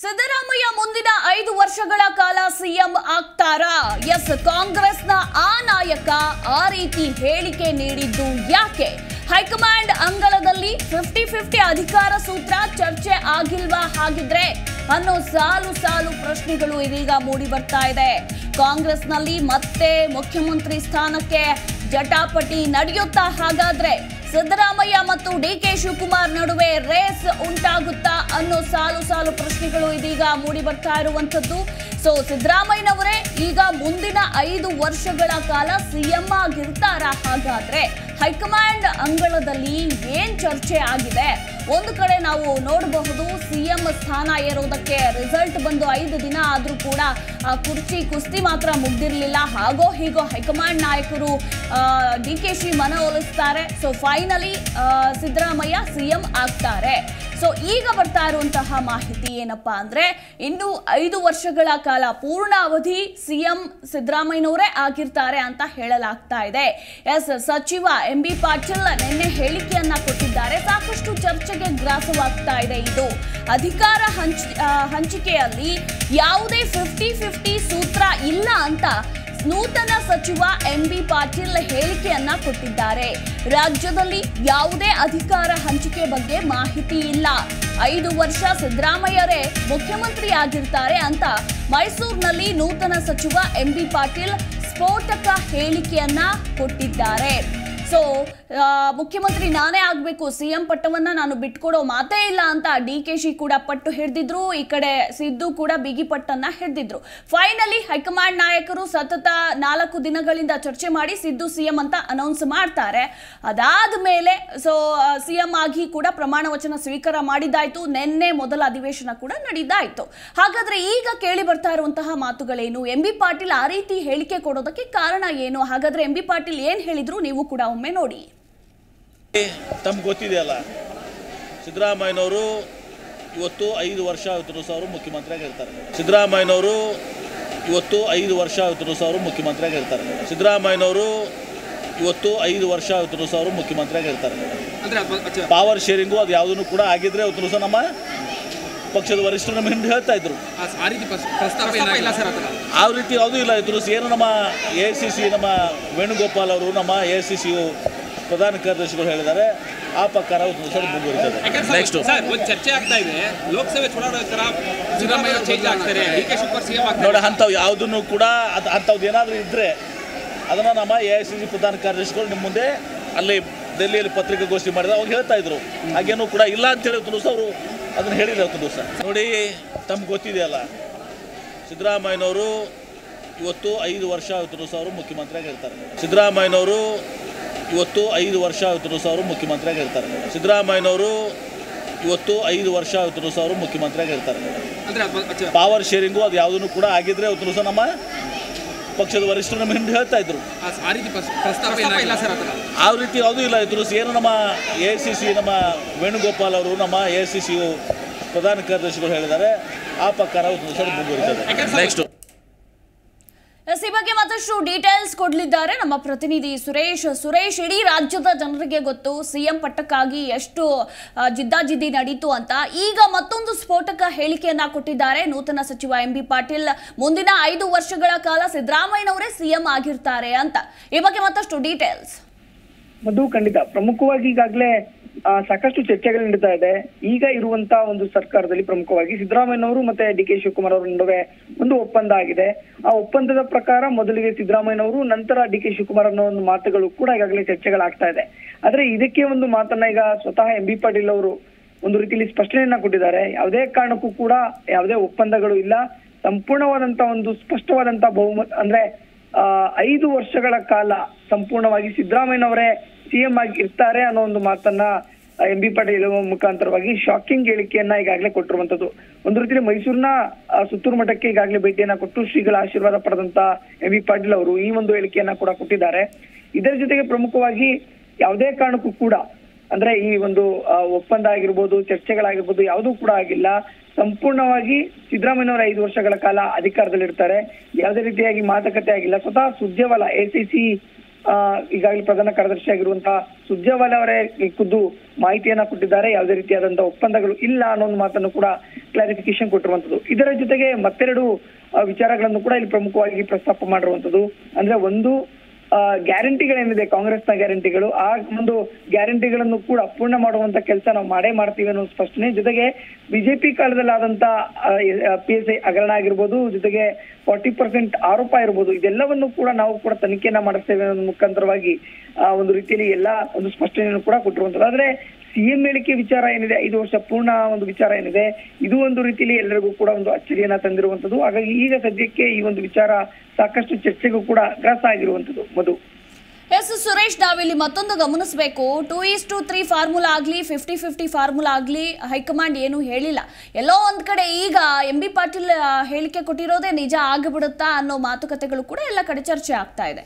ಸಿದ್ದರಾಮಯ್ಯ ಮುಂದಿನ ಐದು ವರ್ಷಗಳ ಕಾಲ ಸಿಎಂ ಆಗ್ತಾರಾ ಎಸ್ ಕಾಂಗ್ರೆಸ್ನ ಆ ನಾಯಕ ಆ ರೀತಿ ಹೇಳಿಕೆ ನೀಡಿದ್ದು ಯಾಕೆ ಹೈಕಮಾಂಡ್ ಅಂಗಳದಲ್ಲಿ ಫಿಫ್ಟಿ ಫಿಫ್ಟಿ ಅಧಿಕಾರ ಸೂತ್ರ ಚರ್ಚೆ ಆಗಿಲ್ವಾ ಹಾಗಿದ್ರೆ ಅನ್ನೋ ಸಾಲು ಸಾಲು ಪ್ರಶ್ನೆಗಳು ಇದೀಗ ಮೂಡಿ ಬರ್ತಾ ಇದೆ ಕಾಂಗ್ರೆಸ್ನಲ್ಲಿ ಮತ್ತೆ ಮುಖ್ಯಮಂತ್ರಿ ಸ್ಥಾನಕ್ಕೆ ಜಟಾಪಟಿ ನಡೆಯುತ್ತಾ ಹಾಗಾದ್ರೆ ಸಿದ್ದರಾಮಯ್ಯ ಮತ್ತು ಡಿ ಕೆ ಶಿವಕುಮಾರ್ ನಡುವೆ ರೇಸ್ ಉಂಟಾಗುತ್ತಾ ಅನ್ನೋ ಸಾಲು ಸಾಲು ಪ್ರಶ್ನೆಗಳು ಇದೀಗ ಮೂಡಿ ಬರ್ತಾ ಇರುವಂತದ್ದು ಸೊ ಸಿದ್ದರಾಮಯ್ಯನವರೇ ಈಗ ಮುಂದಿನ ಐದು ವರ್ಷಗಳ ಕಾಲ ಸಿಎಂ ಆಗಿರ್ತಾರ ಹಾಗಾದ್ರೆ ಹೈಕಮಾಂಡ್ ಅಂಗಳದಲ್ಲಿ ಏನ್ ಚರ್ಚೆ ಆಗಿದೆ ಒಂದು ಕಡೆ ನಾವು ನೋಡಬಹುದು ಸಿಎಂ ಸ್ಥಾನ ಏರೋದಕ್ಕೆ ರಿಸಲ್ಟ್ ಬಂದು ಐದು ದಿನ ಆದ್ರೂ ಕೂಡ ಆ ಕುರ್ಚಿ ಕುಸ್ತಿ ಮಾತ್ರ ಮುಗ್ದಿರ್ಲಿಲ್ಲ ಹಾಗೋ ಹೀಗೋ ಹೈಕಮಾಂಡ್ ನಾಯಕರು ಡಿ ಕೆ ಶಿ ಮನವೊಲಿಸ್ತಾರೆ ಸೊ ಫೈನಲಿ ಸಿದ್ದರಾಮಯ್ಯ ಸಿಎಂ ಆಗ್ತಾರೆ ಸೊ ಈಗ ಬರ್ತಾ ಇರುವಂತಹ ಮಾಹಿತಿ ಏನಪ್ಪಾ ಅಂದ್ರೆ ಇನ್ನು ಐದು ವರ್ಷಗಳ ಕಾಲ ಪೂರ್ಣ ಅವಧಿ ಸಿಎಂ ಸಿದ್ದರಾಮಯ್ಯನವರೇ ಆಗಿರ್ತಾರೆ ಅಂತ ಹೇಳಲಾಗ್ತಾ ಇದೆ ಎಸ್ ಸಚಿವ ಎಂ ಬಿ ಪಾಟೀಲ್ ನಿನ್ನೆ ಹೇಳಿಕೆಯನ್ನ ಕೊಟ್ಟಿದ್ದಾರೆ ಸಾಕಷ್ಟು ಚರ್ಚೆಗೆ ಗ್ರಾಸವಾಗ್ತಾ ಇದೆ ಇದು ಅಧಿಕಾರ ಹಂಚ ಆ, ಹಂಚಿಕೆಯಲ್ಲಿ ಯಾವುದೇ ಫಿಫ್ಟಿ ಫಿಫ್ಟಿ ಸೂತ್ರ ಇಲ್ಲ ಅಂತ ನೂತನ ಸಚಿವ ಎಂ ಬಿ ಪಾಟೀಲ್ ಹೇಳಿಕೆಯನ್ನ ಕೊಟ್ಟಿದ್ದಾರೆ ರಾಜ್ಯದಲ್ಲಿ ಯಾವುದೇ ಅಧಿಕಾರ ಹಂಚಿಕೆ ಬಗ್ಗೆ ಮಾಹಿತಿ ಇಲ್ಲ ಐದು ವರ್ಷ ಸಿದ್ದರಾಮಯ್ಯರೇ ಮುಖ್ಯಮಂತ್ರಿ ಆಗಿರ್ತಾರೆ ಅಂತ ಮೈಸೂರಿನಲ್ಲಿ ನೂತನ ಸಚಿವ ಎಂ ಬಿ ಪಾಟೀಲ್ ಸ್ಫೋಟಕ ಹೇಳಿಕೆಯನ್ನ ಕೊಟ್ಟಿದ್ದಾರೆ ಸೊ ಮುಖ್ಯಮಂತ್ರಿ ನಾನೇ ಆಗಬೇಕು ಸಿಎಂ ಪಟ್ಟವನ್ನ ನಾನು ಬಿಟ್ಕೊಡೋ ಮಾತೇ ಇಲ್ಲ ಅಂತ ಡಿ ಕೆ ಶಿ ಕೂಡ ಪಟ್ಟು ಹಿಡಿದಿದ್ರು ಈ ಕಡೆ ಸಿದ್ದು ಕೂಡ ಬಿಗಿ ಪಟ್ಟನ್ನ ಹಿಡಿದಿದ್ರು ಫೈನಲಿ ಹೈಕಮಾಂಡ್ ನಾಯಕರು ಸತತ ನಾಲ್ಕು ದಿನಗಳಿಂದ ಚರ್ಚೆ ಮಾಡಿ ಸಿದ್ದು ಸಿಎಂ ಅಂತ ಅನೌನ್ಸ್ ಮಾಡ್ತಾರೆ ಅದಾದ ಮೇಲೆ ಸೊ ಸಿಎಂ ಆಗಿ ಕೂಡ ಪ್ರಮಾಣ ವಚನ ಸ್ವೀಕಾರ ಮಾಡಿದ್ದಾಯ್ತು ನಿನ್ನೆ ಮೊದಲ ಅಧಿವೇಶನ ಕೂಡ ನಡೀದಾಯ್ತು ಹಾಗಾದ್ರೆ ಈಗ ಕೇಳಿ ಬರ್ತಾ ಇರುವಂತಹ ಮಾತುಗಳೇನು ಎಂ ಬಿ ಪಾಟೀಲ್ ಆ ರೀತಿ ಹೇಳಿಕೆ ಕೊಡೋದಕ್ಕೆ ಕಾರಣ ಏನು ಹಾಗಾದ್ರೆ ಎಂ ಬಿ ಪಾಟೀಲ್ ಏನ್ ಹೇಳಿದ್ರು ನೀವು ಕೂಡ ಒಮ್ಮೆ ನೋಡಿ ತಮ್ಗೆ ಗೊತ್ತಿದೆಯಲ್ಲ ಸಿದ್ದರಾಮಯ್ಯನವರು ಇವತ್ತು ಐದು ವರ್ಷ ಆಗುತ್ತಿರೋ ಸಾವಿರ ಮುಖ್ಯಮಂತ್ರಿಯಾಗಿ ಇರ್ತಾರೆ ಸಿದ್ದರಾಮಯ್ಯನವರು ಇವತ್ತು ಐದು ವರ್ಷ ಆಗುತ್ತಿರೋ ಸಾವಿರ ಮುಖ್ಯಮಂತ್ರಿಯಾಗಿ ಇರ್ತಾರೆ ಸಿದ್ದರಾಮಯ್ಯನವರು ಇವತ್ತು ಐದು ವರ್ಷ ಆಗುತ್ತಿರೋ ಸಾವಿರ ಮುಖ್ಯಮಂತ್ರಿಯಾಗಿ ಇರ್ತಾರೆ ಅಂದ್ರೆ ಅದ್ ಬ- ಅಚ್ಚ- ಪವರ್ ಶೇರಿಂಗು ಅದು ಯಾವುದನ್ನು ಕೂಡ ಆಗಿದ್ರೆ ಅವತ್ತು ಸಹ ನಮ್ಮ ಪಕ್ಷದ ವರಿಷ್ಠರು ನಮ್ಮ ಹಿಂದೆ ಹೇಳ್ತಾ ಇದ್ರು ಆ ಆ ರೀತಿ ಪ್ರಸ್- ಪ್ರಸ್ತಾಪ ಇಲ್ಲ ಸರ್ ಆ ಥರ ಆ ರೀತಿ ಯಾವುದೂ ಇಲ್ಲ ಇದ್ರು ಏನು ನಮ್ಮ ಎ ಸಿ ಸಿ ನಮ್ಮ ವೇಣುಗೋಪಾಲ್ ಅವರು ನಮ್ಮ ಎ ಸಿ ಸಿ ಪ್ರಧಾನ ಕಾರ್ಯದರ್ಶಿಗಳು ಹೇಳಿದ್ದಾರೆ ಆ ಪ್ರಕಾರ ಒಂದು ಸಲ ಮುಂದುವರಿತದೆ ಯಾಕಂದ್ರೆ ನೆಕ್ಸ್ಟ್ ಸರ್, ಸರ್ ಒಂದು ಚರ್ಚೆ ಆಗ್ತಾ ಇದೆ ಲೋಕಸಭೆ ಚುನಾವಣೆ ನಂತರ ಸಿದ್ದರಾಮಯ್ಯ ಚೇಂಜ್ ಆಗ್ತಾರೆ ಡಿ ಕೆ ಶಿವಕುಮಾರ್ ಸಿಎಂ ಆಗ್ತಾರೆ ನೋಡಿ ಅಂಥವು ಯಾವುದನ್ನು ಕೂಡ ಅದು ಅಂಥವ್ದು ಏನಾದರೂ ಇದ್ದರೆ ಅದನ್ನು ನಮ್ಮ ಎ ಐ ಸಿ ಸಿ ಪ್ರಧಾನ ಕಾರ್ಯದರ್ಶಿಗಳು ನಿಮ್ಮ ಮುಂದೆ ಅಲ್ಲಿ ದೆಹಲಿಯಲ್ಲಿ ಪತ್ರಿಕಾಗೋಷ್ಠಿ ಮಾಡಿದ ಅವಾಗ ಹೇಳ್ತಾ ಇದ್ರು ಹಾಗೇನೂ ಕೂಡ ಇಲ್ಲ ಅಂತ ಹೇಳಿ ದಿವಸ ಅವರು ಅದನ್ನು ಹೇಳಿಲ್ಲ ಅವತ್ತು ದಿವಸ ನೋಡಿ ತಮ್ಗೆ ಗೊತ್ತಿದೆಯಲ್ಲ ಸಿದ್ದರಾಮಯ್ಯನವರು ಇವತ್ತು ಐದು ವರ್ಷ ಆಗುತ್ತಿರೋ ಸಾವಿರ ಮುಖ್ಯಮಂತ್ರಿಯಾಗಿ ಇರ್ತಾರೆ ಸಿದ್ದರಾಮಯ್ಯನವರು ಇವತ್ತು ಐದು ವರ್ಷ ಆಗುತ್ತಿರೋ ಸಾವಿರ ಮುಖ್ಯಮಂತ್ರಿಯಾಗಿ ಇರ್ತಾರೆ ಸಿದ್ದರಾಮಯ್ಯನವರು ಇವತ್ತು ಐದು ವರ್ಷ ಆಗುತ್ತಿರೋ ಸಾವಿರ ಮುಖ್ಯಮಂತ್ರಿಯಾಗಿ ಇರ್ತಾರೆ ಅಂದ್ರೆ ಅದ್ ಬ- ಅಚ್ಚ- ಪವರ್ ಶೇರಿಂಗು ಅದು ಯಾವುದನ್ನು ಕೂಡ ಆಗಿದ್ರೆ ಅವತ್ತು ಸಹ ನಮ್ಮ ಪಕ್ಷದ ವರಿಷ್ಠರು ನಮ್ಮ ಹಿಂದೆ ಹೇಳ್ತಾ ಇದ್ರು ಆ ಆ ರೀತಿ ಪ್ರಸ್- ಪ್ರಸ್ತಾಪ ಇಲ್ಲ ಸರ್ ಆ ಥರ ಆ ರೀತಿ ಯಾವುದೂ ಇಲ್ಲ ಇದ್ರು ಏನು ನಮ್ಮ ಎ ಸಿ ಸಿ ನಮ್ಮ ವೇಣುಗೋಪಾಲ್ ಅವರು ನಮ್ಮ ಎ ಸಿ ಸಿ ಪ್ರಧಾನ ಕಾರ್ಯದರ್ಶಿಗಳು ಹೇಳಿದ್ದಾರೆ ಆ ಪ್ರಕಾರ ಒಂದು ಸಲ ಮುಂದುವರಿತದೆ ಯಾಕಂದ್ರೆ ನೆಕ್ಸ್ಟ್ ಎಸ್ ಈ ಬಗ್ಗೆ ಮತ್ತಷ್ಟು ಡೀಟೇಲ್ಸ್ ಕೊಡಲಿದ್ದಾರೆ ನಮ್ಮ ಪ್ರತಿನಿಧಿ ಸುರೇಶ್ ಸುರೇಶ್ ಇಡೀ ರಾಜ್ಯದ ಜನರಿಗೆ ಗೊತ್ತು ಸಿಎಂ ಪಟ್ಟಕ್ಕಾಗಿ ಎಷ್ಟು ಆ, ಜಿದ್ದಾಜಿದ್ದಿ ನಡೀತು ಅಂತ ಈಗ ಮತ್ತೊಂದು ಸ್ಫೋಟಕ ಹೇಳಿಕೆಯನ್ನ ಕೊಟ್ಟಿದ್ದಾರೆ ನೂತನ ಸಚಿವ ಎಂ ಬಿ ಪಾಟೀಲ್ ಮುಂದಿನ ಐದು ವರ್ಷಗಳ ಕಾಲ ಸಿದ್ದರಾಮಯ್ಯನವರೇ ಸಿಎಂ ಆಗಿರ್ತಾರೆ ಅಂತ ಈ ಬಗ್ಗೆ ಮತ್ತಷ್ಟು ಡೀಟೇಲ್ಸ್ ಮಧು ಖಂಡಿತ ಪ್ರಮುಖವಾಗಿ ಈಗಾಗಲೇ ಆ, ಸಾಕಷ್ಟು ಚರ್ಚೆಗಳು ನಡೀತಾ ಇದೆ ಈಗ ಇರುವಂತ ಒಂದು ಸರ್ಕಾರದಲ್ಲಿ ಪ್ರಮುಖವಾಗಿ ಸಿದ್ದರಾಮಯ್ಯನವರು ಮತ್ತೆ ಡಿ ಕೆ ಶಿವಕುಮಾರ್ ಅವರ ನಡುವೆ ಒಂದು ಒಪ್ಪಂದ ಆಗಿದೆ ಆ ಒಪ್ಪಂದದ ಪ್ರಕಾರ ಮೊದಲಿಗೆ ಸಿದ್ದರಾಮಯ್ಯನವರು ನಂತರ ಡಿ ಕೆ ಶಿವಕುಮಾರ್ ಅನ್ನೋ ಒಂದು ಮಾತುಗಳು ಕೂಡ ಈಗಾಗಲೇ ಚರ್ಚೆಗಳಾಗ್ತಾ ಇದೆ ಆದ್ರೆ ಇದಕ್ಕೆ ಒಂದು ಮಾತನ್ನ ಈಗ ಸ್ವತಃ ಎಂ ಬಿ ಪಾಟೀಲ್ ಅವರು ಒಂದು ರೀತಿಯಲ್ಲಿ ಸ್ಪಷ್ಟನೆಯನ್ನ ಕೊಟ್ಟಿದ್ದಾರೆ ಯಾವುದೇ ಕಾರಣಕ್ಕೂ ಕೂಡ ಯಾವುದೇ ಒಪ್ಪಂದಗಳು ಇಲ್ಲ ಸಂಪೂರ್ಣವಾದಂತ ಒಂದು ಸ್ಪಷ್ಟವಾದಂತ ಬಹುಮತ ಅಂದ್ರೆ ಆ, ಐದು ವರ್ಷಗಳ ಕಾಲ ಸಂಪೂರ್ಣವಾಗಿ ಸಿದ್ದರಾಮಯ್ಯನವರೇ ಸಿಎಂ ಆಗಿ ಇರ್ತಾರೆ ಅನ್ನೋ ಒಂದು ಮಾತನ್ನ ಎಂ ಬಿ ಪಾಟೀಲ್ ಮುಖಾಂತರವಾಗಿ ಶಾಕಿಂಗ್ ಹೇಳಿಕೆಯನ್ನ ಈಗಾಗಲೇ ಕೊಟ್ಟಿರುವಂತದ್ದು ಒಂದು ರೀತಿಯಲ್ಲಿ ಮೈಸೂರಿನ ಆ, ಸುತ್ತೂರು ಮಠಕ್ಕೆ ಈಗಾಗಲೇ ಭೇಟಿಯನ್ನ ಕೊಟ್ಟು ಶ್ರೀಗಳ ಆಶೀರ್ವಾದ ಪಡೆದಂತ ಎಂ ಬಿ ಪಾಟೀಲ್ ಅವರು ಈ ಒಂದು ಹೇಳಿಕೆಯನ್ನ ಕೂಡ ಕೊಟ್ಟಿದ್ದಾರೆ ಇದರ ಜೊತೆಗೆ ಪ್ರಮುಖವಾಗಿ ಯಾವುದೇ ಕಾರಣಕ್ಕೂ ಕೂಡ ಅಂದ್ರೆ ಈ ಒಂದು ಆ, ಒಪ್ಪಂದ ಆಗಿರ್ಬೋದು ಚರ್ಚೆಗಳಾಗಿರ್ಬೋದು ಯಾವುದೂ ಕೂಡ ಆಗಿಲ್ಲ ಸಂಪೂರ್ಣವಾಗಿ ಸಿದ್ದರಾಮಯ್ಯನವರ ಐದು ವರ್ಷಗಳ ಕಾಲ ಅಧಿಕಾರದಲ್ಲಿರ್ತಾರೆ ಯಾವುದೇ ರೀತಿಯಾಗಿ ಮಾತುಕತೆ ಆಗಿಲ್ಲ ಸ್ವತಃ ಸುದ್ದಿಯವಲ್ಲ ಎ ಸಿ ಸಿ ಆ, ಈಗಾಗಲೇ ಪ್ರಧಾನ ಕಾರ್ಯದರ್ಶಿ ಆಗಿರುವಂತಹ ಸುರ್ಜೇವಾಲಾ ಅವರೇ ಈ ಖುದ್ದು ಮಾಹಿತಿಯನ್ನ ಕೊಟ್ಟಿದ್ದಾರೆ ಯಾವುದೇ ರೀತಿಯಾದಂತಹ ಒಪ್ಪಂದಗಳು ಇಲ್ಲ ಅನ್ನೋ ಒಂದು ಮಾತನ್ನು ಕೂಡ ಕ್ಲಾರಿಫಿಕೇಶನ್ ಕೊಟ್ಟಿರುವಂತದ್ದು ಇದರ ಜೊತೆಗೆ ಮತ್ತೆರಡು ಆ, ವಿಚಾರಗಳನ್ನು ಕೂಡ ಇಲ್ಲಿ ಪ್ರಮುಖವಾಗಿ ಪ್ರಸ್ತಾಪ ಮಾಡಿರುವಂತದ್ದು ಅಂದ್ರೆ ಒಂದು ಆ, ಗ್ಯಾರಂಟಿಗಳೇನಿದೆ ಕಾಂಗ್ರೆಸ್ನ ಗ್ಯಾರಂಟಿಗಳು ಆ ಒಂದು ಗ್ಯಾರಂಟಿಗಳನ್ನು ಕೂಡ ಪೂರ್ಣ ಮಾಡುವಂತ ಕೆಲಸ ನಾವು ಮಾಡೇ ಮಾಡ್ತೀವಿ ಅನ್ನೋ ಸ್ಪಷ್ಟನೆ ಜೊತೆಗೆ ಬಿಜೆಪಿ ಕಾಲದಲ್ಲಿ ಆದಂತ ಪಿ ಎಸ್ ಐ ಹಗರಣ ಆಗಿರ್ಬೋದು ಜೊತೆಗೆ ಫಾರ್ಟಿ ಪರ್ಸೆಂಟ್ ಆರೋಪ ಇರ್ಬೋದು ಇದೆಲ್ಲವನ್ನು ಕೂಡ ನಾವು ಕೂಡ ತನಿಖೆಯನ್ನ ಮಾಡಿಸ್ತೇವೆ ಅನ್ನೋ ಮುಖಾಂತರವಾಗಿ ಆ ಒಂದು ರೀತಿಯಲ್ಲಿ ಎಲ್ಲಾ ಒಂದು ಸ್ಪಷ್ಟನೆಯನ್ನು ಕೂಡ ಕೊಟ್ಟಿರುವಂತದ್ದು ಆದ್ರೆ ಸಿಎಂ ಹೇಳಿಕೆ ವಿಚಾರ ಏನಿದೆ ಐದು ವರ್ಷ ಪೂರ್ಣ ಒಂದು ವಿಚಾರ ಏನಿದೆ ಇದು ಒಂದು ರೀತಿಯಲ್ಲಿ ಎಲ್ಲರಿಗೂ ಕೂಡ ಒಂದು ಅಚ್ಚರಿಯನ್ನ ತಂದಿರುವಂತದ್ದು ಹಾಗಾಗಿ ಈಗ ಸದ್ಯಕ್ಕೆ ಈ ಒಂದು ವಿಚಾರ ಸಾಕಷ್ಟು ಚರ್ಚೆಗೂ ಕೂಡ ಗ್ರಾಸ ಆಗಿರುವಂತದ್ದು ಮಧು ಎಸ್ ಸುರೇಶ್ ನಾವಿಲ್ಲಿ ಮತ್ತೊಂದು ಗಮನಿಸಬೇಕು two is to three formula ಆಗಲಿ ಫಿಫ್ಟಿ ಫಿಫ್ಟಿ ಫಾರ್ಮುಲಾ ಆಗಲಿ ಹೈಕಮಾಂಡ್ ಏನು ಹೇಳಿಲ್ಲ ಎಲ್ಲೋ ಒಂದ್ ಕಡೆ ಈಗ ಎಂ ಬಿ ಪಾಟೀಲ್ ಆ, ಹೇಳಿಕೆ ಕೊಟ್ಟಿರೋದೇ ನಿಜ ಆಗಿಬಿಡುತ್ತಾ ಅನ್ನೋ ಮಾತುಕತೆಗಳು ಕೂಡ ಎಲ್ಲ ಕಡೆ ಚರ್ಚೆ ಆಗ್ತಾ ಇದೆ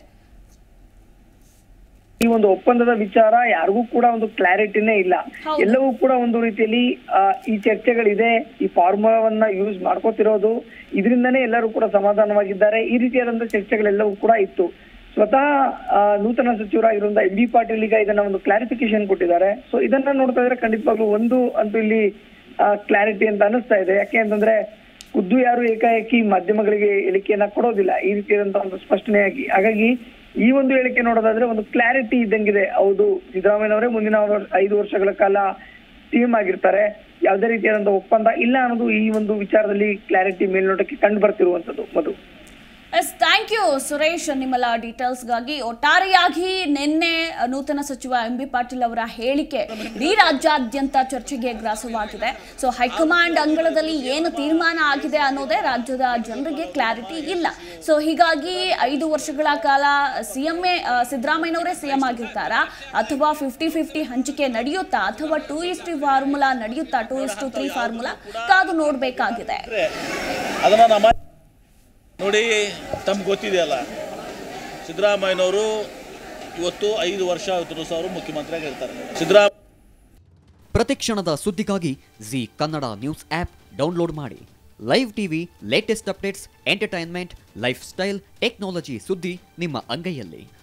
ಈ ಒಂದು ಒಪ್ಪಂದದ ವಿಚಾರ ಯಾರಿಗೂ ಕೂಡ ಒಂದು ಕ್ಲಾರಿಟಿನೇ ಇಲ್ಲ ಹೌದು. ಎಲ್ಲವೂ ಕೂಡ ಒಂದು ರೀತಿಯಲ್ಲಿ ಆ, ಈ ಚರ್ಚೆಗಳಿದೆ ಈ ಫಾರ್ಮುಲಾವನ್ನ ಯೂಸ್ ಮಾಡ್ಕೋತಿರೋದು ಇದರಿಂದನೇ ಎಲ್ಲರೂ ಕೂಡ ಸಮಾಧಾನವಾಗಿದ್ದಾರೆ ಈ ರೀತಿಯಾದಂತಹ ಚರ್ಚೆಗಳೆಲ್ಲವೂ ಕೂಡ ಇತ್ತು ಸ್ವತಃ ಆ, ನೂತನ ಸಚಿವರಾಗಿರುವಂತಹ ಎಂ ಬಿ ಪಾಟೀಲ್ ಈಗ ಇದನ್ನ ಒಂದು ಕ್ಲಾರಿಫಿಕೇಶನ್ ಕೊಟ್ಟಿದ್ದಾರೆ ಸೊ ಇದನ್ನ ನೋಡ್ತಾ ಇದ್ರೆ ಖಂಡಿತವಾಗ್ಲೂ ಒಂದು ಅಂತೂ ಇಲ್ಲಿ ಕ್ಲಾರಿಟಿ ಅಂತ ಅನಿಸ್ತಾ ಇದೆ ಯಾಕೆ ಅಂತಂದ್ರೆ ಖುದ್ದು ಯಾರು ಏಕಾಏಕಿ ಮಾಧ್ಯಮಗಳಿಗೆ ಹೇಳಿಕೆಯನ್ನ ಕೊಡೋದಿಲ್ಲ ಈ ರೀತಿಯಾದಂತಹ ಒಂದು ಸ್ಪಷ್ಟನೆಯಾಗಿ ಹಾಗಾಗಿ ಈ ಒಂದು ಹೇಳಿಕೆ ನೋಡೋದಾದ್ರೆ ಒಂದು ಕ್ಲಾರಿಟಿ ಇದ್ದಂಗಿದೆ ಹೌದು ಸಿದ್ದರಾಮಯ್ಯನವರೇ ಮುಂದಿನ ವರ್- ಐದು ವರ್ಷಗಳ ಕಾಲ ಸಿಎಂ ಆಗಿರ್ತಾರೆ ಯಾವುದೇ ರೀತಿಯಾದಂತಹ ಒಪ್ಪಂದ ಇಲ್ಲ ಅನ್ನೋದು ಈ ಒಂದು ವಿಚಾರದಲ್ಲಿ ಕ್ಲಾರಿಟಿ ಮೇಲ್ನೋಟಕ್ಕೆ ಕಂಡು ಬರ್ತಿರುವಂತದ್ದು Madhu S thank you Suresh ನಿಮ್ಮೆಲ್ಲ ಡೀಟೇಲ್ಸ್ಗಾಗಿ ಒಟ್ಟಾರೆಯಾಗಿ ನಿನ್ನೆ ನೂತನ ಸಚಿವ ಎಂ ಬಿ ಪಾಟೀಲ್ ಅವರ ಹೇಳಿಕೆ ಇಡೀ ರಾಜ್ಯಾದ್ಯಂತ ಚರ್ಚೆಗೆ ಗ್ರಾಸವಾಗಿದೆ ಸೊ ಹೈಕಮಾಂಡ್ ಅಂಗಳದಲ್ಲಿ ಏನು ತೀರ್ಮಾನ ಆಗಿದೆ ಅನ್ನೋದೇ ರಾಜ್ಯದ ಜನರಿಗೆ ಕ್ಲಾರಿಟಿ ಇಲ್ಲ ಸೊ ಹೀಗಾಗಿ ಐದು ವರ್ಷಗಳ ಕಾಲ ಸಿಎಂ ಸಿದ್ದರಾಮಯ್ಯನವರೇ ಸಿಎಂ ಆಗಿರ್ತಾರಾ ಅಥವಾ ಫಿಫ್ಟಿ ಫಿಫ್ಟಿ ಹಂಚಿಕೆ ನಡೆಯುತ್ತಾ ಅಥವಾ ಟೂ ಇಸ್ ಟು ಫಾರ್ಮುಲಾ ನಡೆಯುತ್ತಾ two is to three formula ಕಾದು ನೋಡಬೇಕಾಗಿದೆ ಅಂದ್ರೆ ಅದನ್ನ ನಮ್ಮ ನೋಡಿ ತಮ್ಗೆ ಗೊತ್ತಿದೆಯಲ್ಲ ಸಿದ್ದರಾಮಯ್ಯನವರು ಇವತ್ತು ಐದು ವರ್ಷ ಆಗುತ್ತರು ಸಹ ಅವರು ಮುಖ್ಯಮಂತ್ರಿಯಾಗಿ ಇರ್ತಾರೆ ಸಿದ್ದರಾಮ ಪ್ರತಿಕ್ಷಣದ ಸುದ್ದಿಗಾಗಿ Zee Kannada news app download ಮಾಡಿ live TV latest updates entertainment lifestyle technology ಸುದ್ದಿ ನಿಮ್ಮ ಅಂಗೈಯಲ್ಲಿ